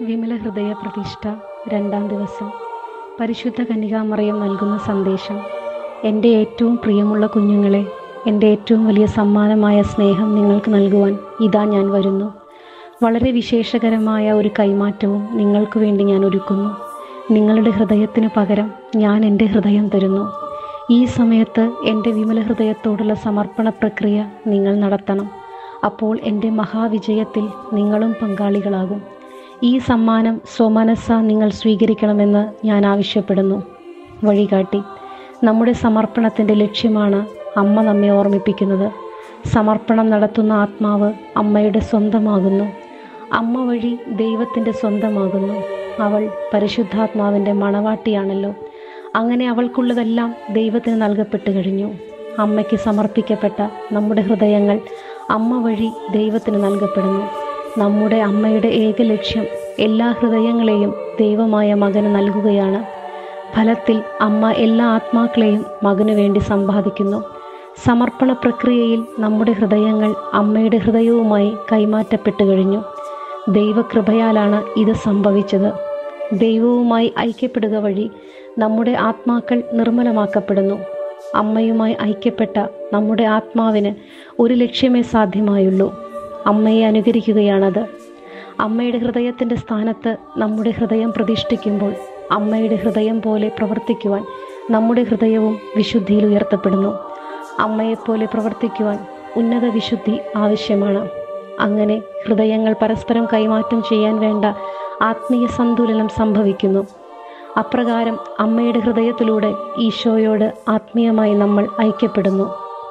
വിമല ഹൃദയ പ്രതിഷ്ഠ രണ്ടാം ദിവസം പരിശുദ്ധ കന്യകാമറിയം നൽകുന്ന സന്ദേശം എൻ്റെ ഏറ്റവും പ്രിയമുള്ള കുഞ്ഞുങ്ങളെ എൻ്റെ ഏറ്റവും വലിയ സമ്മാനമായ സ്നേഹം നിങ്ങൾക്ക് നൽകുവാൻ ഇതാ ഞാൻ വരുന്നു വളരെ വിശേഷകരമായ ഒരു കൈമാറ്റവും നിങ്ങൾക്ക് വേണ്ടി ഞാൻ ഒരുക്കുന്നു നിങ്ങളുടെ ഹൃദയത്തിന് പകരം ഞാൻ എൻ്റെ ഹൃദയം തരുന്നു ഈ സമയത്ത് എൻ്റെ വിമല ഹൃദയത്തോടുള്ള സമർപ്പണ പ്രക്രിയ നിങ്ങൾ നടത്തണം അപ്പോൾ എൻ്റെ മഹാവിജയത്തിൽ നിങ്ങളും പങ്കാളികളാകും ഈ സമ്മാനം സ്വമനസ്സ നിങ്ങൾ സ്വീകരിക്കണമെന്ന് ഞാൻ ആവശ്യപ്പെടുന്നു വഴികാട്ടി നമ്മുടെ സമർപ്പണത്തിൻ്റെ ലക്ഷ്യമാണ് അമ്മ നമ്മെ ഓർമ്മിപ്പിക്കുന്നത് സമർപ്പണം നടത്തുന്ന ആത്മാവ് അമ്മയുടെ സ്വന്തമാകുന്നു അമ്മ വഴി ദൈവത്തിൻ്റെ സ്വന്തമാകുന്നു അവൾ പരിശുദ്ധാത്മാവിൻ്റെ മണവാട്ടിയാണല്ലോ അങ്ങനെ അവൾക്കുള്ളതെല്ലാം ദൈവത്തിന് നൽകപ്പെട്ടു കഴിഞ്ഞു അമ്മയ്ക്ക് സമർപ്പിക്കപ്പെട്ട നമ്മുടെ ഹൃദയങ്ങൾ അമ്മ വഴി ദൈവത്തിന് നൽകപ്പെടുന്നു നമ്മുടെ അമ്മയുടെ ഏക ലക്ഷ്യം എല്ലാ ഹൃദയങ്ങളെയും ദൈവമായ മകന് നൽകുകയാണ് ഫലത്തിൽ അമ്മ എല്ലാ ആത്മാക്കളെയും മകനു വേണ്ടി സമ്പാദിക്കുന്നു സമർപ്പണ പ്രക്രിയയിൽ നമ്മുടെ ഹൃദയങ്ങൾ അമ്മയുടെ ഹൃദയവുമായി കൈമാറ്റപ്പെട്ടു കഴിഞ്ഞു ദൈവകൃപയാലാണ് ഇത് സംഭവിച്ചത് ദൈവവുമായി ഐക്യപ്പെടുക വഴി നമ്മുടെ ആത്മാക്കൾ നിർമ്മലമാക്കപ്പെടുന്നു അമ്മയുമായി ഐക്യപ്പെട്ട നമ്മുടെ ആത്മാവിന് ഒരു ലക്ഷ്യമേ സാധ്യമായുള്ളൂ അമ്മയെ അനുകരിക്കുകയാണത് അമ്മയുടെ ഹൃദയത്തിൻ്റെ സ്ഥാനത്ത് നമ്മുടെ ഹൃദയം പ്രതിഷ്ഠിക്കുമ്പോൾ അമ്മയുടെ ഹൃദയം പോലെ പ്രവർത്തിക്കുവാൻ നമ്മുടെ ഹൃദയവും വിശുദ്ധിയിൽ ഉയർത്തപ്പെടുന്നു അമ്മയെപ്പോലെ പ്രവർത്തിക്കുവാൻ ഉന്നത വിശുദ്ധി ആവശ്യമാണ് അങ്ങനെ ഹൃദയങ്ങൾ പരസ്പരം കൈമാറ്റം ചെയ്യാൻ വേണ്ട ആത്മീയ സന്തുലനം സംഭവിക്കുന്നു അപ്രകാരം അമ്മയുടെ ഹൃദയത്തിലൂടെ ഈശോയോട് ആത്മീയമായി നമ്മൾ ഐക്യപ്പെടുന്നു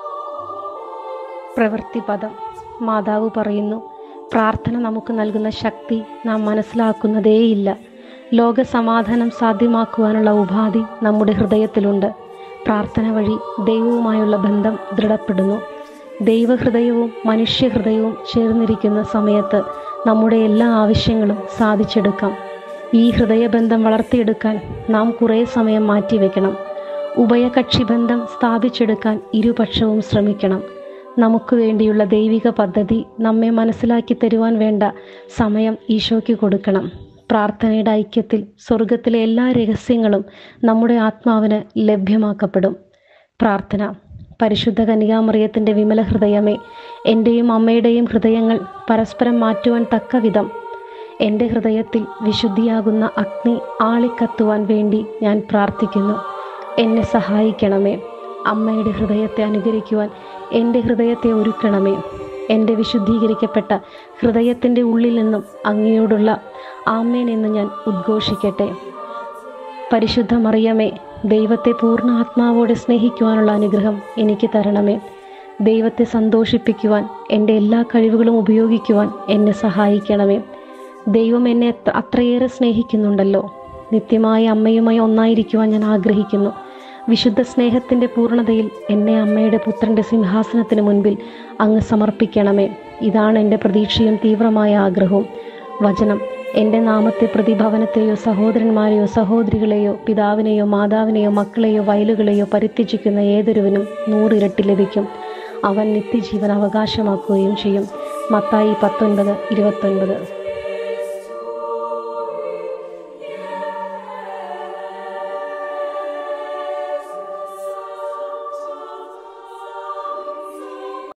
പ്രവൃത്തിപദം മാതാവ് പറയുന്നു പ്രാർത്ഥന നമുക്ക് നൽകുന്ന ശക്തി നാം മനസ്സിലാക്കുന്നതേയില്ല ലോക സമാധാനം സാധ്യമാക്കുവാനുള്ള ഉപാധി നമ്മുടെ ഹൃദയത്തിലുണ്ട് പ്രാർത്ഥന വഴി ദൈവവുമായുള്ള ബന്ധം ദൃഢപ്പെടുന്നു ദൈവഹൃദയവും മനുഷ്യഹൃദയവും ചേർന്നിരിക്കുന്ന സമയത്ത് നമ്മുടെ എല്ലാ ആവശ്യങ്ങളും സാധിച്ചെടുക്കാം ഈ ഹൃദയബന്ധം വളർത്തിയെടുക്കാൻ നാം കുറേ സമയം മാറ്റിവെക്കണം ഉഭയകക്ഷി ബന്ധം സ്ഥാപിച്ചെടുക്കാൻ ഇരുപക്ഷവും ശ്രമിക്കണം നമുക്ക് വേണ്ടിയുള്ള ദൈവിക പദ്ധതി നമ്മെ മനസ്സിലാക്കി തരുവാൻ വേണ്ട സമയം ഈശോയ്ക്ക് കൊടുക്കണം പ്രാർത്ഥനയുടെ ഐക്യത്തിൽ സ്വർഗത്തിലെ എല്ലാ രഹസ്യങ്ങളും നമ്മുടെ ആത്മാവിന് ലഭ്യമാക്കപ്പെടും പ്രാർത്ഥന പരിശുദ്ധ കന്യാമറിയത്തിൻ്റെ വിമല ഹൃദയമേ എൻ്റെയും അമ്മയുടെയും ഹൃദയങ്ങൾ പരസ്പരം മാറ്റുവാൻ തക്ക വിധം എൻ്റെ ഹൃദയത്തിൽ വിശുദ്ധിയാകുന്ന അഗ്നി ആളിക്കത്തുവാൻ വേണ്ടി ഞാൻ പ്രാർത്ഥിക്കുന്നു എന്നെ സഹായിക്കണമേ അമ്മയുടെ ഹൃദയത്തെ അനുകരിക്കുവാൻ എൻ്റെ ഹൃദയത്തെ ഒരുക്കണമേ എൻ്റെ വിശുദ്ധീകരിക്കപ്പെട്ട ഹൃദയത്തിൻ്റെ ഉള്ളിൽ നിന്നും അങ്ങയോടുള്ള ആമേൻ എന്ന് ഞാൻ ഉദ്ഘോഷിക്കട്ടെ പരിശുദ്ധ മറിയമേ ദൈവത്തെ പൂർണ്ണ ആത്മാവോടെ സ്നേഹിക്കുവാനുള്ള അനുഗ്രഹം എനിക്ക് തരണമേ ദൈവത്തെ സന്തോഷിപ്പിക്കുവാൻ എൻ്റെ എല്ലാ കഴിവുകളും ഉപയോഗിക്കുവാൻ എന്നെ സഹായിക്കണമേ ദൈവം എന്നെ എത്ര അത്രയേറെ സ്നേഹിക്കുന്നുണ്ടല്ലോ നിത്യമായ അമ്മയുമായി ഒന്നായിരിക്കുവാൻ ഞാൻ ആഗ്രഹിക്കുന്നു വിശുദ്ധ സ്നേഹത്തിൻ്റെ പൂർണ്ണതയിൽ എന്നെ അമ്മയുടെ പുത്രൻ്റെ സിംഹാസനത്തിന് മുൻപിൽ അങ്ങ് സമർപ്പിക്കണമേ ഇതാണ് എൻ്റെ പ്രതീക്ഷയും തീവ്രമായ ആഗ്രഹവും വചനം എൻ്റെ നാമത്തെ പ്രതി ഭവനത്തെയോ സഹോദരന്മാരെയോ സഹോദരികളെയോ പിതാവിനെയോ മാതാവിനെയോ മക്കളെയോ വയലുകളെയോ പരിത്യജിക്കുന്ന ഏതൊരുവനും നൂറിരട്ടി ലഭിക്കും അവൻ നിത്യജീവൻ അവകാശമാക്കുകയും ചെയ്യും മത്തായി പത്തൊൻപത് ഇരുപത്തൊൻപത്